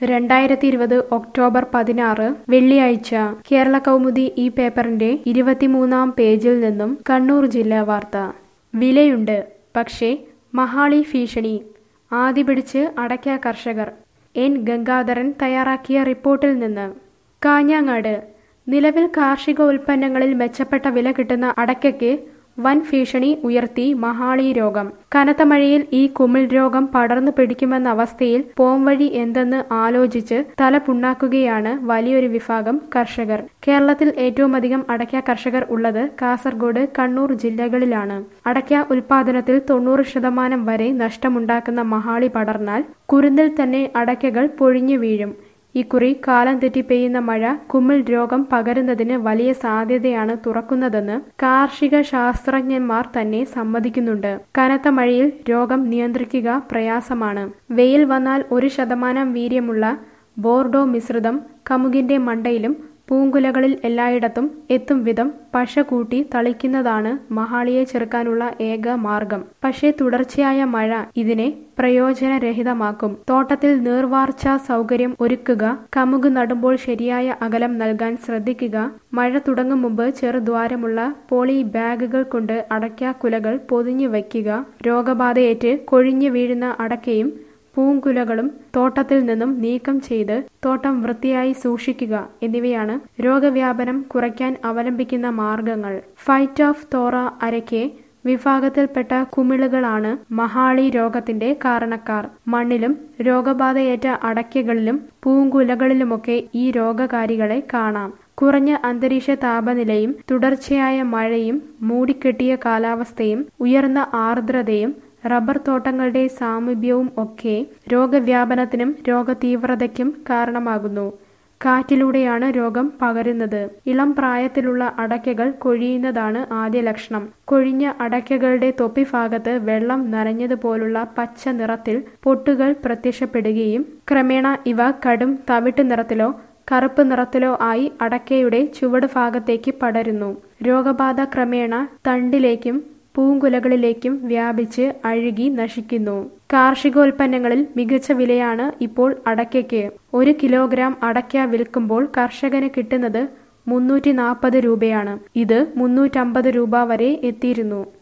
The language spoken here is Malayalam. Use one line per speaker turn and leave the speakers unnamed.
രണ്ടായിരത്തി ഇരുപത് ഒക്ടോബർ പതിനാറ് വെള്ളിയാഴ്ച കേരള കൗമുദി ഈ പേപ്പറിന്റെ ഇരുപത്തിമൂന്നാം പേജിൽ നിന്നും കണ്ണൂർ ജില്ലാ വാർത്ത വിലയുണ്ട് പക്ഷേ മഹാളി ഭീഷണി ആദി പിടിച്ച് അടയ്ക്ക കർഷകർ എൻ ഗംഗാധരൻ തയ്യാറാക്കിയ റിപ്പോർട്ടിൽ നിന്ന് കാഞ്ഞങ്ങാട് നിലവിൽ കാർഷിക ഉൽപ്പന്നങ്ങളിൽ മെച്ചപ്പെട്ട വില കിട്ടുന്ന അടയ്ക്കയ്ക്ക് വൻ ഭീഷണി ഉയർത്തി മഹാളി രോഗം കനത്ത മഴയിൽ ഈ കുമിൾ രോഗം പടർന്നു പിടിക്കുമെന്ന അവസ്ഥയിൽ പോംവഴി എന്തെന്ന് ആലോചിച്ച് തല പുണ്ണാക്കുകയാണ് വലിയൊരു വിഭാഗം കർഷകർ കേരളത്തിൽ ഏറ്റവുമധികം അടയ്ക്ക കർഷകർ ഉള്ളത് കാസർഗോഡ് കണ്ണൂർ ജില്ലകളിലാണ് അടയ്ക്ക ഉൽപാദനത്തിൽ തൊണ്ണൂറ് ശതമാനം വരെ നഷ്ടമുണ്ടാക്കുന്ന മഹാളി പടർന്നാൽ കുരുന്നിൽ തന്നെ അടയ്ക്കകൾ പൊഴിഞ്ഞു വീഴും ഇക്കുറി കാലം തെറ്റി പെയ്യുന്ന മഴ കുമിൾ രോഗം പകരുന്നതിന് വലിയ സാധ്യതയാണ് തുറക്കുന്നതെന്ന് കാർഷിക ശാസ്ത്രജ്ഞന്മാർ തന്നെ സമ്മതിക്കുന്നുണ്ട് കനത്ത മഴയിൽ രോഗം നിയന്ത്രിക്കുക പ്രയാസമാണ് വെയിൽ വന്നാൽ ഒരു ശതമാനം വീര്യമുള്ള ബോർഡോ മിശ്രിതം കമുകിന്റെ മണ്ടയിലും പൂങ്കുലകളിൽ എല്ലായിടത്തും എത്തും വിധം പശ കൂട്ടി തളിക്കുന്നതാണ് മഹാളിയെ ചെറുക്കാനുള്ള ഏക മാർഗം പക്ഷേ തുടർച്ചയായ മഴ ഇതിനെ പ്രയോജനരഹിതമാക്കും തോട്ടത്തിൽ നീർവാർച്ച സൗകര്യം ഒരുക്കുക കമുക് നടുമ്പോൾ ശരിയായ അകലം നൽകാൻ ശ്രദ്ധിക്കുക മഴ തുടങ്ങും മുമ്പ് ചെറുദ്വാരമുള്ള പോളി ബാഗുകൾ കൊണ്ട് അടയ്ക്ക കുലകൾ പൊതിഞ്ഞു വയ്ക്കുക രോഗബാധയേറ്റ് കൊഴിഞ്ഞു വീഴുന്ന അടയ്ക്കയും പൂങ്കുലകളും തോട്ടത്തിൽ നിന്നും നീക്കം ചെയ്ത് തോട്ടം വൃത്തിയായി സൂക്ഷിക്കുക എന്നിവയാണ് രോഗവ്യാപനം കുറയ്ക്കാൻ അവലംബിക്കുന്ന മാർഗങ്ങൾ ഫൈറ്റ് ഓഫ് തോറ അരയ്ക്ക് വിഭാഗത്തിൽപ്പെട്ട കുമിളുകളാണ് മഹാളി രോഗത്തിന്റെ കാരണക്കാർ മണ്ണിലും രോഗബാധയേറ്റ അടയ്ക്കകളിലും പൂങ്കുലകളിലുമൊക്കെ ഈ രോഗകാരികളെ കാണാം കുറഞ്ഞ അന്തരീക്ഷ താപനിലയും തുടർച്ചയായ മഴയും മൂടിക്കെട്ടിയ കാലാവസ്ഥയും ഉയർന്ന ആർദ്രതയും റബ്ബർ തോട്ടങ്ങളുടെ സാമീപ്യവും ഒക്കെ രോഗവ്യാപനത്തിനും രോഗതീവ്രതയ്ക്കും കാരണമാകുന്നു കാറ്റിലൂടെയാണ് രോഗം പകരുന്നത് ഇളം പ്രായത്തിലുള്ള അടയ്ക്കകൾ കൊഴിയുന്നതാണ് ആദ്യ ലക്ഷണം കൊഴിഞ്ഞ അടയ്ക്കകളുടെ തൊപ്പിഭാഗത്ത് വെള്ളം നനഞ്ഞതുപോലുള്ള പച്ച നിറത്തിൽ പൊട്ടുകൾ പ്രത്യക്ഷപ്പെടുകയും ക്രമേണ ഇവ കടും തവിട്ട് നിറത്തിലോ കറുപ്പ് നിറത്തിലോ ആയി അടയ്ക്കയുടെ ചുവട് ഭാഗത്തേക്ക് പടരുന്നു രോഗബാധ ക്രമേണ തണ്ടിലേക്കും പൂങ്കുലകളിലേക്കും വ്യാപിച്ച് അഴുകി നശിക്കുന്നു കാർഷികോൽപ്പന്നങ്ങളിൽ മികച്ച വിലയാണ് ഇപ്പോൾ അടയ്ക്കയ്ക്ക് ഒരു കിലോഗ്രാം അടയ്ക്ക വിൽക്കുമ്പോൾ കർഷകന് കിട്ടുന്നത് മുന്നൂറ്റി നാൽപ്പത് രൂപയാണ് ഇത് മുന്നൂറ്റമ്പത് രൂപ വരെ എത്തിയിരുന്നു